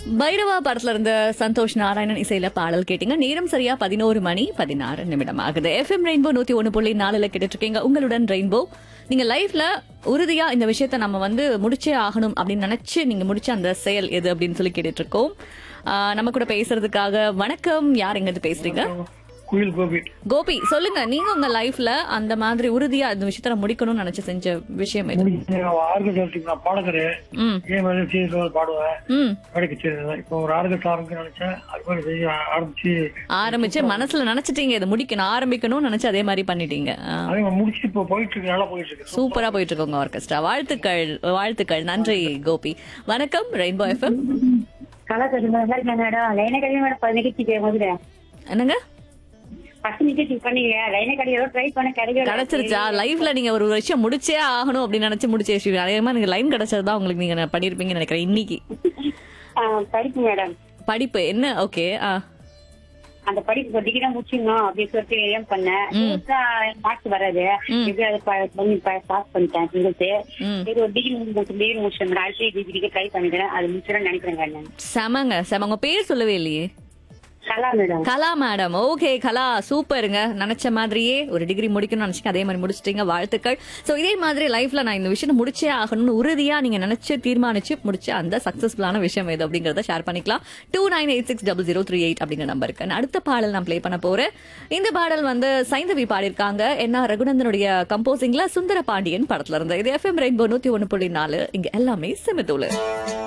பைரவா படத்துல இருந்த சந்தோஷ் நாராயணன் இசையில பாடல் கேட்டீங்க நேரம் சரியா பதினோரு மணி பதினாறு நிமிடம் ஆகுது எஃப்எம் ரெயின்போ நூத்தி ஒண்ணு புள்ளி நாலுல கேட்டுட்டு இருக்கீங்க உங்களுடன் ரெயின்போ நீங்க லைஃப்ல உறுதியா இந்த விஷயத்த நம்ம வந்து முடிச்சே ஆகணும் அப்படின்னு நினைச்சு நீங்க முடிச்ச அந்த செயல் எது அப்படின்னு சொல்லி கேட்டுட்டு இருக்கோம் ஆஹ் நம்ம கூட பேசுறதுக்காக வணக்கம் யார் எங்க இருந்து பேசுறீங்க குயில் கோபி கோபி சொல்லுங்க நீங்க உங்க லைஃப்ல அந்த மாதிரி உறுதியா இந்த விஷயத்த நான் முடிக்கணும்னு நினைச்சு செஞ்ச விஷயம் எது ஆர்கெஸ்ட்ரா நான் பாடகரு ம் இதே மாதிரி சீரியல் பாடுவேன் ம் வேலைக்கு சேர்ந்தேன் இப்போ ஒரு ஆர்கெஸ்ட்ரா ஆரம்பிக்க நினைச்சேன் அது மாதிரி செய்ய ஆரம்பிச்சு ஆரம்பிச்சு மனசுல நினைச்சிட்டீங்க இதை முடிக்கணும் ஆரம்பிக்கணும்னு நினைச்சு அதே மாதிரி பண்ணிட்டீங்க ஆ. அதே மாதிரி முடிச்சு இப்போ போயிட்டு இருக்கு நல்லா போயிட்டு இருக்கு சூப்பரா போயிட்டு இருக்கு உங்க ஆர்கெஸ்ட்ரா வாழ்த்துக்கள் வாழ்த்துக்கள் நன்றி கோபி வணக்கம் ரெயின்போ எஃப்எம் கலாச்சாரம் நல்லா இருக்கேன் மேடம் லைன கடையில் மேடம் பத்து நிகழ்ச்சி முதல்ல என்னங்க ஃபர்ஸ்ட் நிகழ்ச்சி பண்ணீங்க லைன கடையோட ட்ரை பண்ண கிடைக்கல கிடைச்சிருச்சா லைஃப்ல நீங்க ஒரு விஷயம் முடிச்சே ஆகணும் அப்படின்னு நினைச்சு முடிச்சே விஷயம் அதே மாதிரி நீங்க லைன் கிடைச்சதுதான் உங்களுக்கு நீங்க பண்ணிருப்பீங்கன்னு நினைக்கிறேன் இன்னைக்கு ஆ, படிப்பு மேடம் படிப்பு என்ன ஓகே ஆ அந்த படிப்பு இப்போ டிகிரி முடிச்சிடணும் அப்படின்னு சொல்லிட்டு ஏன் பண்ணேன் மார்க்ஸ் வராது எப்படி அதை ப- பண்ணி பாஸ் பண்ணிட்டேன் சிங்கிள்ஸ் ம். சரி ஒரு டிகிரி முடிச்சு டிகிரி முடிச்சிட்டேன் மேடம் அடுத்த டிகிரிக்கு ட்ரை பண்ணிக்கிறேன் அது முடிச்சிடன்னு நினைக்கிறேன் நான் செமங்க செம உங்க பேர் சொல்லவே இல்லையே Kala madam Kala madam okay Kala சூப்பருங்க நினைச்ச மாதிரியே ஒரு டிகிரி முடிக்கணும்னு நினைச்சீங்க அதே மாதிரி முடிச்சிட்டீங்க வாழ்த்துக்கள் சோ இதே மாதிரி லைஃப்ல நான் இந்த விஷயம் முடிச்சே ஆகணும்னு உறுதியா நீங்க நினைச்சு தீர்மானிச்சு முடிச்ச அந்த சக்சஸ்ஃபுல்லான விஷயம் எது அப்படிங்கறத ஷேர் பண்ணிக்கலாம் two nine eight six double zero three eight அப்படிங்கிற நம்பருக்கு நான் அடுத்த பாடல் நான் ப்ளே பண்ண போறேன் இந்த பாடல் வந்து சைந்தவி பாடியிருக்காங்க என்ன ரகுநந்தனுடைய கம்போசிங்ல சுந்தர பாண்டியன் படத்துல இருந்து இது எஃப்எம் ரெயின்போ நூத்தி ஒன்னு புள்ளி நாலு இங்க எல்லாமே சிமித்தூளு